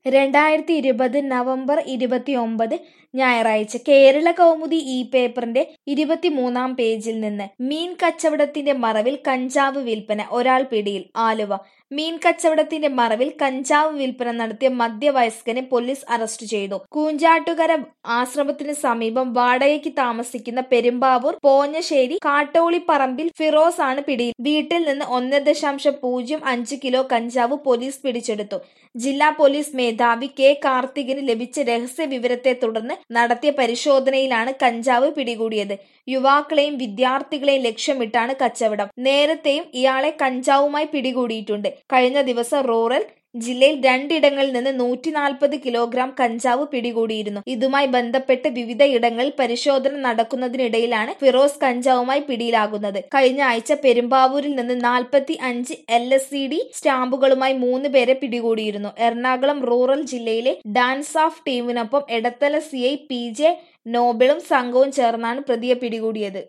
രണ്ടായിരത്തി ഇരുപത് നവംബർ ഇരുപത്തിയൊമ്പത് ഞായറാഴ്ച കേരള കൗമുദി ഈ പേപ്പറിന്റെ ഇരുപത്തിമൂന്നാം പേജിൽ നിന്ന് മീൻ കച്ചവടത്തിന്റെ മറവിൽ കഞ്ചാവ് വിൽപ്പന ഒരാൾ പിടിയിൽ ആലുവ മീൻ കച്ചവടത്തിന്റെ മറവിൽ കഞ്ചാവ് വിൽപ്പന നടത്തിയ മധ്യവയസ്കനെ പോലീസ് അറസ്റ്റ് ചെയ്തു കൂഞ്ചാട്ടുകര ആശ്രമത്തിന് സമീപം വാടകയ്ക്ക് താമസിക്കുന്ന പെരുമ്പാവൂർ പോഞ്ഞശ്ശേരി കാട്ടോളിപ്പറമ്പിൽ ഫിറോസ് ആണ് പിടിയിൽ വീട്ടിൽ നിന്ന് ഒന്ന് ദശാംശം പൂജ്യം അഞ്ച് കിലോ കഞ്ചാവ് പോലീസ് പിടിച്ചെടുത്തു ജില്ലാ പോലീസ് മേധാവി കെ കാർത്തികിന് ലഭിച്ച രഹസ്യ വിവരത്തെ തുടർന്ന് നടത്തിയ പരിശോധനയിലാണ് കഞ്ചാവ് പിടികൂടിയത് യുവാക്കളെയും വിദ്യാർത്ഥികളെയും ലക്ഷ്യമിട്ടാണ് കച്ചവടം നേരത്തെയും ഇയാളെ കഞ്ചാവുമായി പിടികൂടിയിട്ടുണ്ട് കഴിഞ്ഞ ദിവസം റൂറൽ ജില്ലയിൽ രണ്ടിടങ്ങളിൽ നിന്ന് നൂറ്റി നാൽപ്പത് കിലോഗ്രാം കഞ്ചാവ് പിടികൂടിയിരുന്നു ഇതുമായി ബന്ധപ്പെട്ട് വിവിധ ഇടങ്ങളിൽ പരിശോധന നടക്കുന്നതിനിടയിലാണ് ഫിറോസ് കഞ്ചാവുമായി പിടിയിലാകുന്നത് കഴിഞ്ഞ ആഴ്ച പെരുമ്പാവൂരിൽ നിന്ന് നാൽപ്പത്തി അഞ്ച് എൽ എസ് സി ഡി സ്റ്റാമ്പുകളുമായി മൂന്ന് പേരെ പിടികൂടിയിരുന്നു എറണാകുളം റൂറൽ ജില്ലയിലെ ഡാൻസ് ഓഫ് ടീമിനൊപ്പം Edathala C I P J നോബിളും സംഘവും ചേർന്നാണ് പ്രതിയെ പിടികൂടിയത്